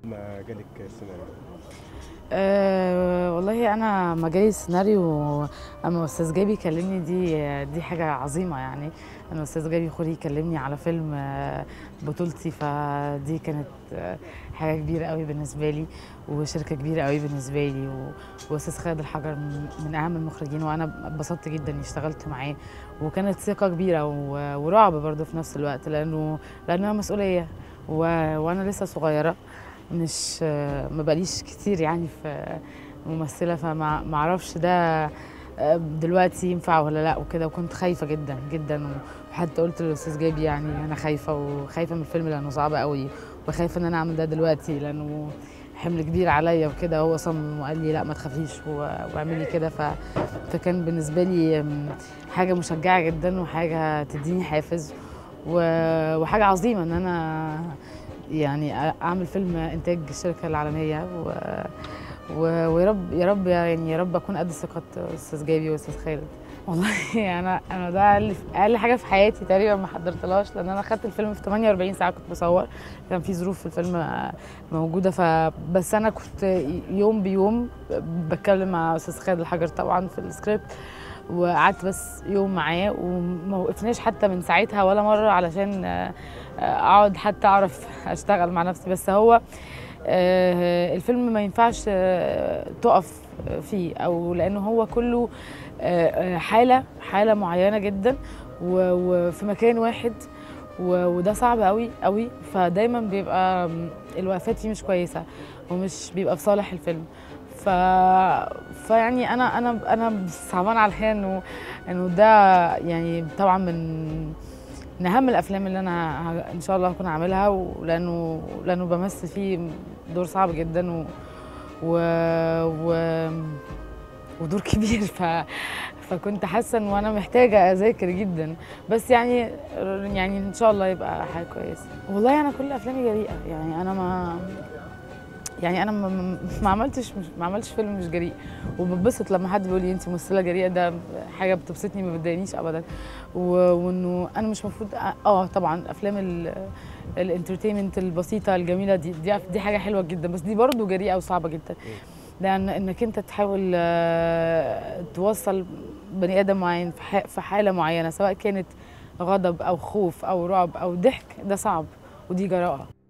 ما جالك السيناريو أه والله انا مجالي السيناريو اما استاذ جابي يكلمني دي دي حاجه عظيمه يعني انا استاذ جابي خوري يكلمني على فيلم آه، بطولتي فدي كانت آه، حاجه كبيره قوي بالنسبه لي وشركه كبيره قوي بالنسبه لي و- واستاذ خالد الحجر من من اهم المخرجين وانا اتبسطت جدا اني اشتغلت معاه وكانت ثقه كبيره و- ورعب برضه في نفس الوقت لانه لانها مسؤوليه و- وانا لسه صغيره مش ما بقاليش كتير يعني في ممثلة فما ما اعرفش ده دلوقتي ينفع ولا لا وكده وكنت خايفة جدا جدا وحتى قلت للأستاذ جابي يعني أنا خايفة وخايفة من الفيلم لأنه صعب قوي وخايفة إن أنا أعمل ده دلوقتي لأنه حمل كبير عليا وكده هو صمم وقال لي لا ما تخافيش و- واعملي كده ف... فكان بالنسبة لي أم، حاجة مشجعة جدا وحاجة تديني حافز و... وحاجة عظيمة إن أنا يعني اعمل فيلم انتاج الشركه العالميه و... و... ويا رب يا رب يعني يا رب اكون قد ثقه استاذ جابي واستاذ خالد والله انا انا ده اقل اقل حاجه في حياتي تقريبا ما حضرتلهاش لان انا خدت الفيلم في 48 ساعه كنت بصور كان في ظروف في الفيلم موجوده فبس انا كنت يوم بيوم بتكلم مع استاذ خالد الحجر طبعا في السكريبت وقعدت بس يوم معاه وما وقفناش حتى من ساعتها ولا مره علشان آه، اقعد حتى اعرف اشتغل مع نفسي بس هو آه، الفيلم ما ينفعش آه، تقف فيه او لانه هو كله آه، آه، حاله حاله معينه جدا و- وفي مكان واحد و- وده صعب قوي قوي فدايما بيبقى الوقفات فيه مش كويسه ومش بيبقى في صالح الفيلم ف... فيعني انا انا انا صعبان عليا انه انه ده يعني طبعا من من اهم الافلام اللي انا ه- ان شاء الله هكون اعملها ولانه لانه بمثل فيه دور صعب جدا و, و... و... ودور كبير ف... فكنت حاسه ان انا محتاجه اذاكر جدا بس يعني يعني ان شاء الله يبقى حاجه كويسه والله انا كل افلامي جريئه يعني انا ما يعني انا ما, ما- ما عملتش مش ما عملتش فيلم مش جريء وببسط لما حد بيقول لي انت ممثله جريئه ده حاجه بتبسطني ما بتضايقنيش ابدا و- وانه انا مش المفروض اه طبعا افلام ال- الانترتينمنت البسيطه الجميله دي دي دي حاجه حلوه جدا بس دي برضه جريئه وصعبه جدا لان انك انت تحاول آه، توصل بني ادم معين في ح- في حاله معينه سواء كانت غضب او خوف او رعب او ضحك ده صعب ودي جراءه